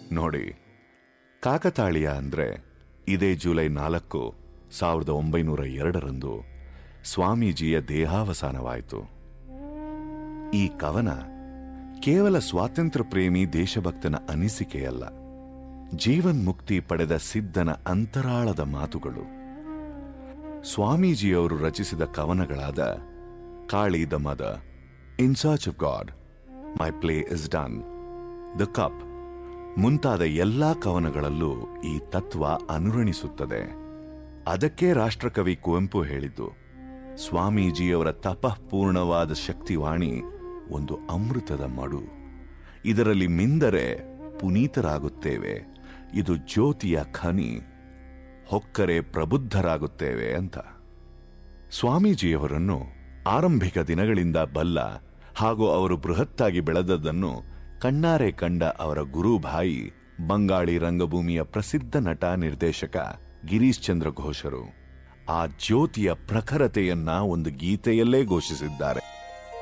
ನೋಡಿ ಕಾಕತಾಳೀಯ ಅಂದ್ರೆ ಇದೇ ಜುಲೈ ನಾಲ್ಕು ಸಾವಿರದ ಒಂಬೈನೂರ ಎರಡರಂದು ಸ್ವಾಮೀಜಿಯ ದೇಹಾವಸಾನವಾಯಿತು ಈ ಕವನ ಕೇವಲ ಸ್ವಾತಂತ್ರ್ಯ ಪ್ರೇಮಿ ದೇಶಭಕ್ತನ ಅನಿಸಿಕೆಯಲ್ಲ ಜೀವನ್ಮುಕ್ತಿ ಪಡೆದ ಸಿದ್ಧನ ಅಂತರಾಳದ ಮಾತುಗಳು ಸ್ವಾಮೀಜಿಯವರು ರಚಿಸಿದ ಕವನಗಳಾದ Kali the mother in search of God my play is done the cup ಮುಂತಾದ ಎಲ್ಲಾ ಕವನಗಳಲ್ಲೂ ಈ ತತ್ವ ಅನುರಣಿಸುತ್ತದೆ ಅದಕ್ಕೆ ರಾಷ್ಟ್ರಕವಿ ಕುವೆಂಪು ಹೇಳಿದ್ದು ಸ್ವಾಮೀಜಿಯವರ ತಪಃಪೂರ್ಣವಾದ ಶಕ್ತಿವಾಣಿ ಒಂದು ಅಮೃತದ ಮಡು ಇದರಲ್ಲಿ ಮಿಂದರೆ ಪುನೀತರಾಗುತ್ತೇವೆ ಇದು ಜ್ಯೋತಿಯ ಖನಿ ಹೊಕ್ಕರೆ ಪ್ರಬುದ್ಧರಾಗುತ್ತೇವೆ ಅಂತ ಸ್ವಾಮೀಜಿಯವರನ್ನು ಆರಂಭಿಕ ದಿನಗಳಿಂದ ಬಲ್ಲ ಹಾಗೂ ಅವರು ಬೃಹತ್ತಾಗಿ ಬೆಳೆದದ್ದನ್ನು ಕಣ್ಣಾರೆ ಕಂಡ ಅವರ ಗುರುಭಾಯಿ ಬಂಗಾಳಿ ರಂಗಭೂಮಿಯ ಪ್ರಸಿದ್ಧ ನಟ ನಿರ್ದೇಶಕ ಗಿರೀಶ್ ಚಂದ್ರ ಘೋಷರು ಆ ಜ್ಯೋತಿಯ ಪ್ರಖರತೆಯನ್ನ ಒಂದು ಗೀತೆಯಲ್ಲೇ ಘೋಷಿಸಿದ್ದಾರೆ